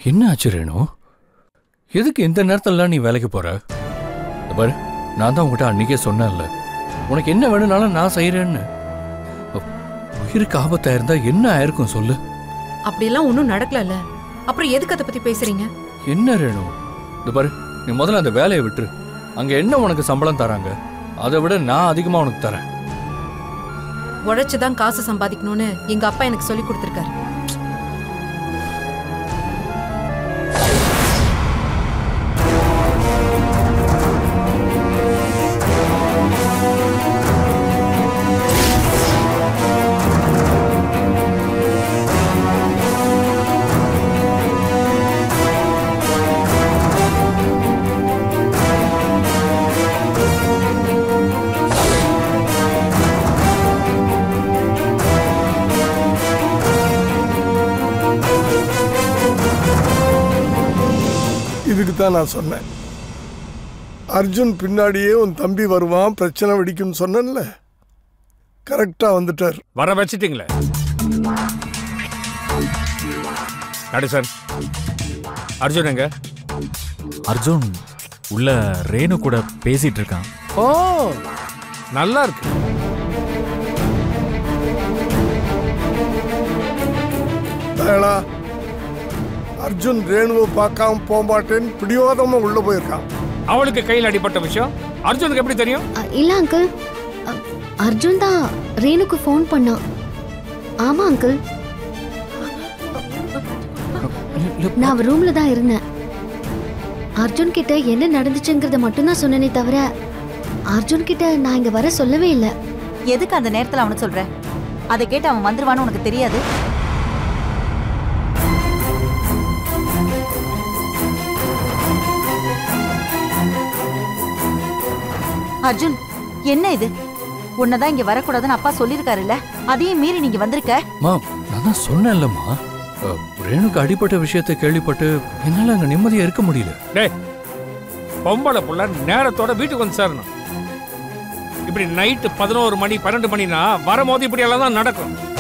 என்ன ஆச்சு ரேணு எதுக்கு இந்த நேரத்துலலாம் நீ வேலைக்கு போற இத பாரு நான் தான் உங்ககிட்ட அன்னைக்கே சொன்னேன்ல உனக்கு என்ன வேணும்னாலும் நான் செய்யறேன்னு உயிருக்கு ஆபத்தா இருந்தா என்ன ஆயிருக்கும் சொல்லு அப்படியெல்லாம் ஒன்றும் நடக்கலல்ல அப்புறம் எதுக்கு அதை பத்தி பேசுறீங்க என்ன ரேணு இது பாரு நீ முதல்ல அந்த வேலையை விட்டுரு அங்க என்ன உனக்கு சம்பளம் தராங்க அதை விட நான் அதிகமா உனக்கு தரேன் உழைச்சு தான் காசு சம்பாதிக்கணும்னு எங்க அப்பா எனக்கு சொல்லி கொடுத்துருக்காரு இதுக்கு தான் நான் சொன்னேன் அர்ஜுன் பின்னாடியே உன் தம்பி வருவான் பிரச்சனை வெடிக்கும்னு சொன்னேன்ல கரெக்டா வந்துட்டார் வர வச்சிட்டீங்களே நடு சார் அர்ஜுன் எங்க அர்ஜுன் உள்ள ரேணு கூட பேசிட்டு இருக்கான் ஓ நல்லா இருக்கு தயலா அர்ஜுன் ரேணுவை பார்க்காம போக மாட்டேன்னு பிடிவாதமா உள்ள போயிருக்கான் அவளுக்கு கையில் அடிபட்ட விஷயம் அர்ஜுனுக்கு எப்படி தெரியும் அ, இல்ல அங்கிள் அ, அர்ஜுன் தான் ரேணுக்கு ஃபோன் பண்ணான் ஆமா அங்கிள் நான் அவ ரூம்ல தான் இருந்தேன் அர்ஜுன் கிட்ட என்ன நடந்துச்சுங்கிறத மட்டும்தான் சொன்னனே தவிர அர்ஜுன் கிட்ட நான் இங்க வர சொல்லவே இல்ல எதுக்கு அந்த நேரத்துல அவனுக்கு சொல்ற அதை கேட்டு அவன் வந்துருவான்னு உனக்கு தெரியாது அர்ஜுன் என்ன இது உன்னதான் இங்க வரக்கூடாதுன்னு அப்பா சொல்லியிருக்காருல்ல அதையும் மீறி நீங்க வந்திருக்க மா நான் தான் சொன்னேன்லம்மா அஹ், ரேணுக்கு அடிப்பட்ட விஷயத்தை கேள்விப்பட்டு என்னால அங்க நிம்மதியா இருக்க முடியல டேய் பொம்பளை புள்ள நேரத்தோட வீட்டுக்கு வந்து சேரணும் இப்படி நைட்டு பதினோரு மணி பன்னெண்டு மணினா வரும்போது இப்படி எல்லாம் தான் நடக்கும்